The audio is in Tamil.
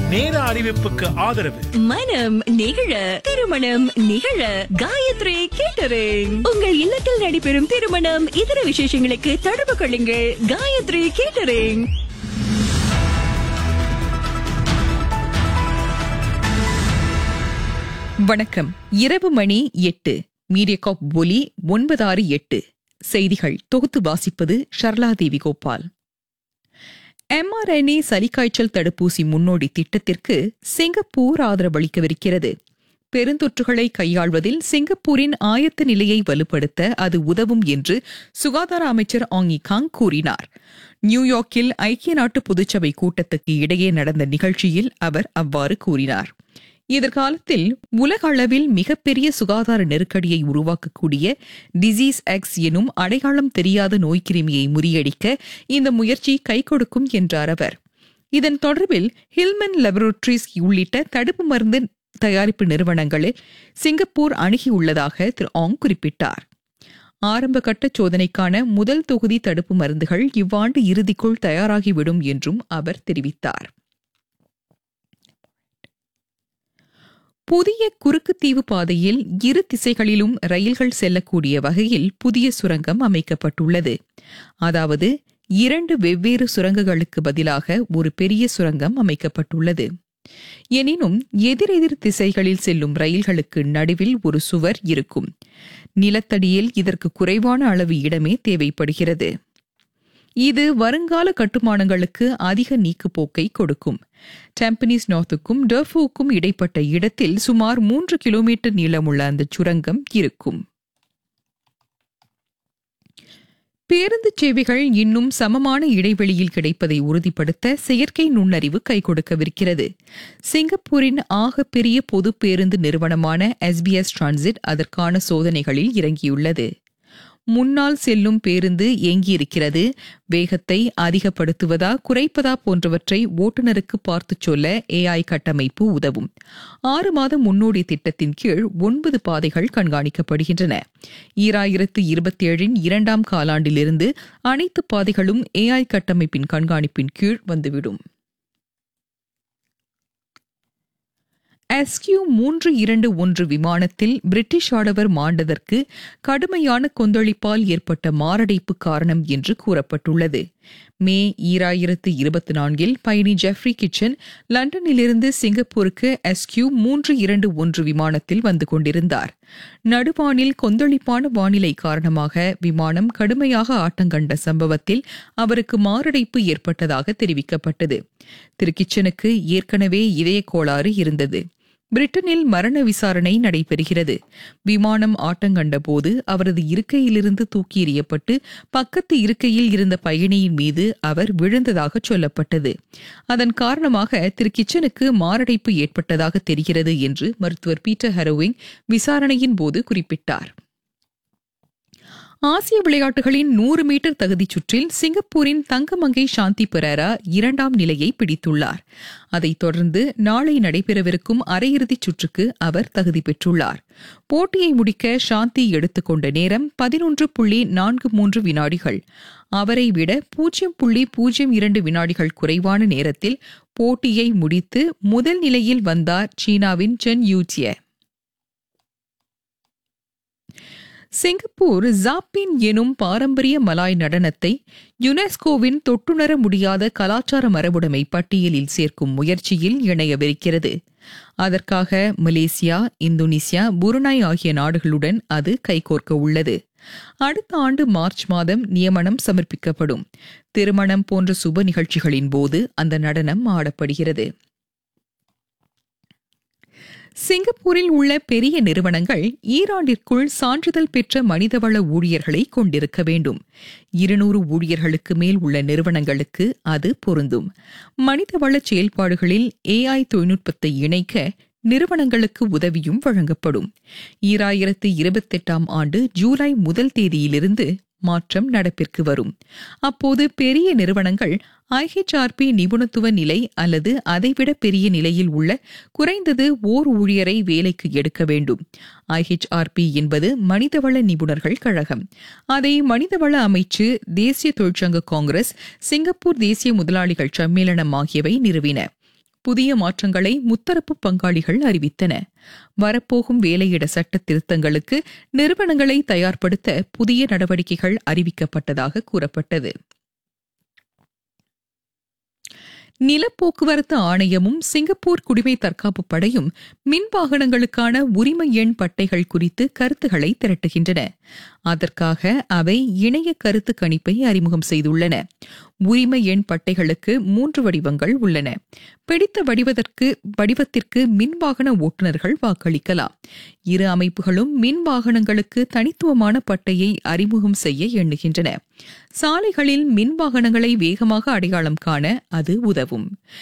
நேர அறிவிப்புக்கு ஆதரவு மனம் நிகழ திருமணம் நிகழ காயத்ரி கேட்டரிங் உங்கள் இல்லத்தில் நடைபெறும் திருமணம் இதர விசேஷங்களுக்கு தொடர்பு கொள்ளுங்கள் காயத்ரி கேட்டரிங் வணக்கம் இரவு மணி எட்டு மீடியகாப் ஒலி ஒன்பது ஆறு எட்டு செய்திகள் தொகுத்து வாசிப்பது ஷர்லா தேவி கோபால் எம்ஆர்என்ஏ சளிக்காய்ச்சல் தடுப்பூசி முன்னோடி திட்டத்திற்கு சிங்கப்பூர் ஆதரவளிக்கவிருக்கிறது பெருந்தொற்றுகளை கையாள்வதில் சிங்கப்பூரின் ஆயத்த நிலையை வலுப்படுத்த அது உதவும் என்று சுகாதார அமைச்சர் ஆங்கி காங் கூறினார் நியூயார்க்கில் ஐக்கிய நாட்டு பொதுச்சபை கூட்டத்துக்கு இடையே நடந்த நிகழ்ச்சியில் அவர் அவ்வாறு கூறினார் எதிர்காலத்தில் உலக அளவில் மிகப்பெரிய சுகாதார நெருக்கடியை உருவாக்கக்கூடிய டிசீஸ் எக்ஸ் எனும் அடையாளம் தெரியாத நோய்க்கிருமியை முறியடிக்க இந்த முயற்சி கை கொடுக்கும் என்றார் அவர் இதன் தொடர்பில் ஹில்மன் லெபரட்டரிஸ் உள்ளிட்ட தடுப்பு மருந்து தயாரிப்பு நிறுவனங்களில் சிங்கப்பூர் அணுகியுள்ளதாக திரு ஆங் குறிப்பிட்டார் ஆரம்ப கட்ட சோதனைக்கான முதல் தொகுதி தடுப்பு மருந்துகள் இவ்வாண்டு இறுதிக்குள் தயாராகிவிடும் என்றும் அவர் தெரிவித்தார் புதிய குறுக்குத்தீவு பாதையில் இரு திசைகளிலும் ரயில்கள் செல்லக்கூடிய வகையில் புதிய சுரங்கம் அமைக்கப்பட்டுள்ளது அதாவது இரண்டு வெவ்வேறு சுரங்கங்களுக்கு பதிலாக ஒரு பெரிய சுரங்கம் அமைக்கப்பட்டுள்ளது எனினும் எதிரெதிர் திசைகளில் செல்லும் ரயில்களுக்கு நடுவில் ஒரு சுவர் இருக்கும் நிலத்தடியில் இதற்கு குறைவான அளவு இடமே தேவைப்படுகிறது இது வருங்கால கட்டுமானங்களுக்கு அதிக நீக்குப்போக்கை கொடுக்கும் டெம்பனிஸ் நார்த்துக்கும் டர்ஃபுக்கும் இடைப்பட்ட இடத்தில் சுமார் மூன்று கிலோமீட்டர் நீளமுள்ள அந்த சுரங்கம் இருக்கும் பேருந்து சேவைகள் இன்னும் சமமான இடைவெளியில் கிடைப்பதை உறுதிப்படுத்த செயற்கை நுண்ணறிவு கை கொடுக்கவிருக்கிறது சிங்கப்பூரின் ஆக பெரிய பொது பேருந்து நிறுவனமான எஸ்பிஎஸ் டிரான்சிட் அதற்கான சோதனைகளில் இறங்கியுள்ளது முன்னால் செல்லும் பேருந்து எங்கியிருக்கிறது வேகத்தை அதிகப்படுத்துவதா குறைப்பதா போன்றவற்றை ஓட்டுநருக்கு பார்த்துச் சொல்ல ஏஐ கட்டமைப்பு உதவும் ஆறு மாத முன்னோடி திட்டத்தின் கீழ் ஒன்பது பாதைகள் கண்காணிக்கப்படுகின்றன ஈராயிரத்து இருபத்தி ஏழின் இரண்டாம் காலாண்டிலிருந்து அனைத்து பாதைகளும் ஏஐ கட்டமைப்பின் கண்காணிப்பின் கீழ் வந்துவிடும் எஸ்கியூ மூன்று இரண்டு ஒன்று விமானத்தில் பிரிட்டிஷ் ஆடவர் மாண்டதற்கு கடுமையான கொந்தளிப்பால் ஏற்பட்ட மாரடைப்பு காரணம் என்று கூறப்பட்டுள்ளது மே ஈராயிரத்து இருபத்தி நான்கில் பயணி ஜெஃப்ரி கிச்சன் லண்டனிலிருந்து சிங்கப்பூருக்கு எஸ்கியூ மூன்று இரண்டு ஒன்று விமானத்தில் வந்து கொண்டிருந்தார் நடுவானில் கொந்தளிப்பான வானிலை காரணமாக விமானம் கடுமையாக ஆட்டங்கண்ட சம்பவத்தில் அவருக்கு மாரடைப்பு ஏற்பட்டதாக தெரிவிக்கப்பட்டது திரு கிச்சனுக்கு ஏற்கனவே இதய கோளாறு இருந்தது பிரிட்டனில் மரண விசாரணை நடைபெறுகிறது விமானம் ஆட்டங்கண்ட போது அவரது இருக்கையிலிருந்து தூக்கி எறியப்பட்டு பக்கத்து இருக்கையில் இருந்த பயணியின் மீது அவர் விழுந்ததாக சொல்லப்பட்டது அதன் காரணமாக திரு கிச்சனுக்கு மாரடைப்பு ஏற்பட்டதாக தெரிகிறது என்று மருத்துவர் பீட்டர் ஹரோவிங் விசாரணையின் போது குறிப்பிட்டார் ஆசிய விளையாட்டுகளின் நூறு மீட்டர் தகுதிச் சுற்றில் சிங்கப்பூரின் தங்கமங்கை சாந்தி பெரேரா இரண்டாம் நிலையை பிடித்துள்ளார் அதைத் தொடர்ந்து நாளை நடைபெறவிருக்கும் அரையிறுதிச் சுற்றுக்கு அவர் தகுதி பெற்றுள்ளார் போட்டியை முடிக்க சாந்தி எடுத்துக்கொண்ட நேரம் பதினொன்று புள்ளி நான்கு மூன்று வினாடிகள் அவரை விட பூஜ்ஜியம் புள்ளி பூஜ்ஜியம் இரண்டு வினாடிகள் குறைவான நேரத்தில் போட்டியை முடித்து முதல் நிலையில் வந்தார் சீனாவின் சென் யூச்சிய சிங்கப்பூர் ஜாப்பின் எனும் பாரம்பரிய மலாய் நடனத்தை யுனெஸ்கோவின் தொட்டுணர முடியாத கலாச்சார மரபுடைமை பட்டியலில் சேர்க்கும் முயற்சியில் இணையவிருக்கிறது அதற்காக மலேசியா இந்தோனேசியா புருனாய் ஆகிய நாடுகளுடன் அது கைகோர்க்க உள்ளது அடுத்த ஆண்டு மார்ச் மாதம் நியமனம் சமர்ப்பிக்கப்படும் திருமணம் போன்ற சுப நிகழ்ச்சிகளின் போது அந்த நடனம் ஆடப்படுகிறது சிங்கப்பூரில் உள்ள பெரிய நிறுவனங்கள் ஈராண்டிற்குள் சான்றிதழ் பெற்ற மனிதவள ஊழியர்களை கொண்டிருக்க வேண்டும் இருநூறு ஊழியர்களுக்கு மேல் உள்ள நிறுவனங்களுக்கு அது பொருந்தும் மனிதவள செயல்பாடுகளில் ஏஐ தொழில்நுட்பத்தை இணைக்க நிறுவனங்களுக்கு உதவியும் வழங்கப்படும் ஈராயிரத்து இருபத்தெட்டாம் ஆண்டு ஜூலை முதல் தேதியிலிருந்து மாற்றம் நடப்பிற்கு வரும் அப்போது பெரிய நிறுவனங்கள் ஐஹெச்ஆர்பி நிபுணத்துவ நிலை அல்லது அதைவிட பெரிய நிலையில் உள்ள குறைந்தது ஓர் ஊழியரை வேலைக்கு எடுக்க வேண்டும் ஐஹெச்ஆர்பி என்பது மனிதவள நிபுணர்கள் கழகம் அதை மனிதவள அமைச்சு தேசிய தொழிற்சங்க காங்கிரஸ் சிங்கப்பூர் தேசிய முதலாளிகள் சம்மேளனம் ஆகியவை நிறுவின புதிய மாற்றங்களை முத்தரப்பு பங்காளிகள் அறிவித்தன வரப்போகும் வேலையிட சட்ட திருத்தங்களுக்கு நிறுவனங்களை தயார்படுத்த புதிய நடவடிக்கைகள் அறிவிக்கப்பட்டதாக கூறப்பட்டது நிலப்போக்குவரத்து ஆணையமும் சிங்கப்பூர் குடிமை தற்காப்பு படையும் மின் வாகனங்களுக்கான உரிமை எண் பட்டைகள் குறித்து கருத்துக்களை திரட்டுகின்றன அதற்காக அவை இணைய கருத்து கணிப்பை அறிமுகம் செய்துள்ளன உரிமை எண் பட்டைகளுக்கு மூன்று வடிவங்கள் உள்ளன பிடித்த வடிவதற்கு வடிவத்திற்கு மின் வாகன ஓட்டுநர்கள் வாக்களிக்கலாம் இரு அமைப்புகளும் மின் வாகனங்களுக்கு தனித்துவமான பட்டையை அறிமுகம் செய்ய எண்ணுகின்றன சாலைகளில் மின் வாகனங்களை வேகமாக அடையாளம் காண அது உதவும்